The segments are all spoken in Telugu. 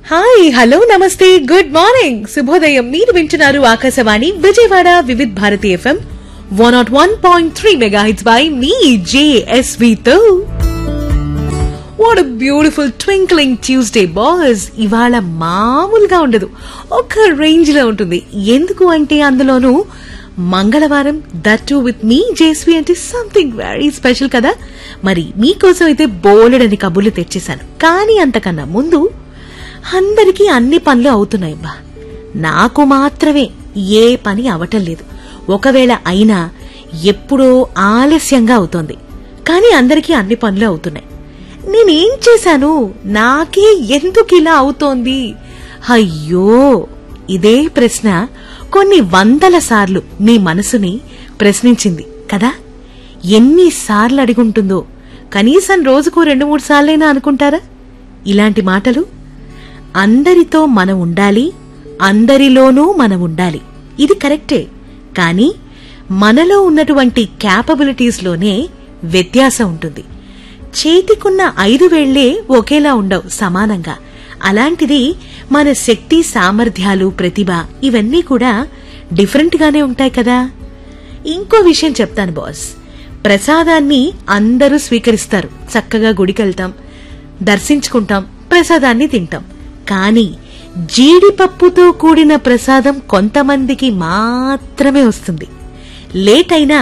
హాయ్ హలో నమస్తే గుడ్ మార్నింగ్ శుభోదయం మీరు వింటున్నారు Akashvani Vijayawada Vividh Bharati FM one not one point three mega hits by మీ జేఎస్వి తో what beautiful twinkling Tuesday boss ఇవాళ మామూలుగా ఉండదు ఒక రేంజ్ లో ఉంటుంది ఎందుకు అంటే అందులోనూ మంగళవారం దట్ టు విత్ మీ జేస్వి అంటే సంథింగ్ వెరీ స్పెషల్ కదా మరి మీకోసం అయితే బోలెడని కబుర్లు తెచ్చేశాను కానీ అంతకన్నా ముందు అందరికీ అన్ని పనులు అవుతున్నాయి బా నాకు మాత్రమే ఏ పని అవటం లేదు ఒకవేళ అయినా ఎప్పుడో ఆలస్యంగా అవుతోంది కానీ అందరికీ అన్ని పనులు అవుతున్నాయి నేనేం చేశాను నాకే ఎందుకు ఇలా అవుతోంది అయ్యో ఇదే ప్రశ్న కొన్ని వందల సార్లు మీ మనసుని ప్రశ్నించింది కదా ఎన్నిసార్లు అడిగుంటుందో కనీసం రోజుకు రెండు మూడు సార్లైనా అనుకుంటారా ఇలాంటి మాటలు అందరితో మనం ఉండాలి అందరిలోనూ మనం ఉండాలి ఇది కరెక్టే కానీ మనలో ఉన్నటువంటి క్యాపబిలిటీస్లోనే వ్యత్యాసం ఉంటుంది చేతికున్న ఐదు వేళ్లే ఒకేలా ఉండవు సమానంగా అలాంటిది మన శక్తి సామర్థ్యాలు ప్రతిభ ఇవన్నీ కూడా డిఫరెంట్ గానే ఉంటాయి కదా ఇంకో విషయం చెప్తాను బాస్ ప్రసాదాన్ని అందరూ స్వీకరిస్తారు చక్కగా గుడికెళ్తాం దర్శించుకుంటాం ప్రసాదాన్ని తింటాం కానీ జీడిపప్పుతో కూడిన ప్రసాదం కొంతమందికి మాత్రమే వస్తుంది లేట్ అయినా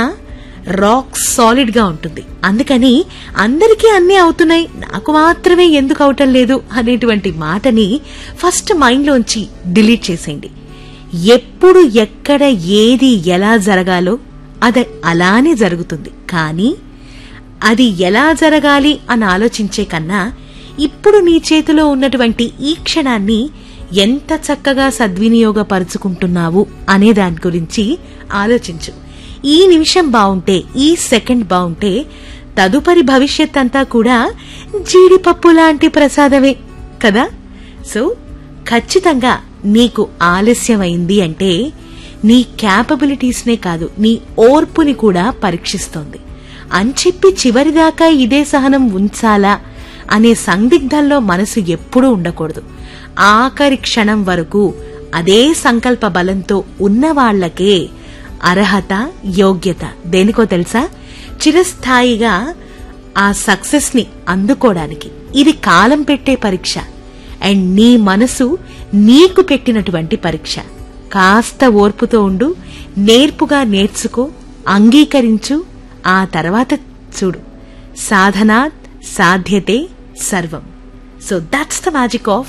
రాక్ సాలిడ్ గా ఉంటుంది అందుకని అందరికీ అన్నీ అవుతున్నాయి నాకు మాత్రమే ఎందుకు అవటం లేదు అనేటువంటి మాటని ఫస్ట్ మైండ్లోంచి డిలీట్ చేసేయండి ఎప్పుడు ఎక్కడ ఏది ఎలా జరగాలో అది అలానే జరుగుతుంది కానీ అది ఎలా జరగాలి అని ఆలోచించే కన్నా ఇప్పుడు నీ చేతిలో ఉన్నటువంటి ఈ క్షణాన్ని ఎంత చక్కగా సద్వినియోగపరుచుకుంటున్నావు అనే దాని గురించి ఆలోచించు ఈ నిమిషం బావుంటే ఈ సెకండ్ బావుంటే తదుపరి భవిష్యత్ అంతా కూడా జీడిపప్పు లాంటి ప్రసాదమే కదా సో ఖచ్చితంగా నీకు ఆలస్యమైంది అంటే నీ క్యాపబిలిటీస్నే కాదు నీ ఓర్పుని కూడా పరీక్షిస్తోంది అంచెప్పి చివరిదాకా ఇదే సహనం ఉంచాలా అనే సందిగ్ధంలో మనసు ఎప్పుడూ ఉండకూడదు ఆఖరి క్షణం వరకు అదే సంకల్ప బలంతో ఉన్నవాళ్లకే అర్హత యోగ్యత దేనికో తెలుసా చిరస్థాయిగా ఆ సక్సెస్ ని అందుకోవడానికి ఇది కాలం పెట్టే పరీక్ష అండ్ నీ మనసు నీకు పెట్టినటువంటి పరీక్ష కాస్త ఓర్పుతో ఉండు నేర్పుగా నేర్చుకో అంగీకరించు ఆ తర్వాత చూడు సాధనాత్ సాధ్యతే సర్వం so that's the magic of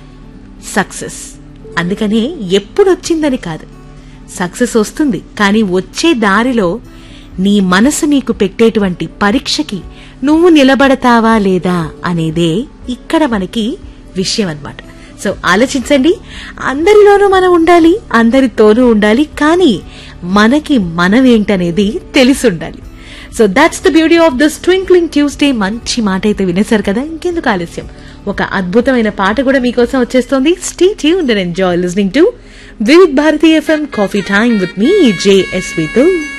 success అందుకనే ఎప్పుడొచ్చిందని కాదు సక్సెస్ వస్తుంది కానీ వచ్చే దారిలో నీ మనసు నీకు పెట్టేటువంటి పరీక్షకి నువ్వు నిలబడతావా లేదా అనేదే ఇక్కడ మనకి విషయం అన్నమాట సో ఆలోచించండి అందరిలోనూ మనం ఉండాలి అందరితోనూ ఉండాలి కానీ మనకి మనమేంటనేది తెలిసి ఉండాలి so that's the beauty of this twinkling Tuesday మంచి మాట అయితే వినేశారు కదా ఇంకెందుకు ఆలస్యం ఒక అద్భుతమైన పాట కూడా మీకోసం వచ్చేస్తుంది stay tuned and enjoy listening to Vividh Bharati FM coffee time with మీ జేఎస్వి తో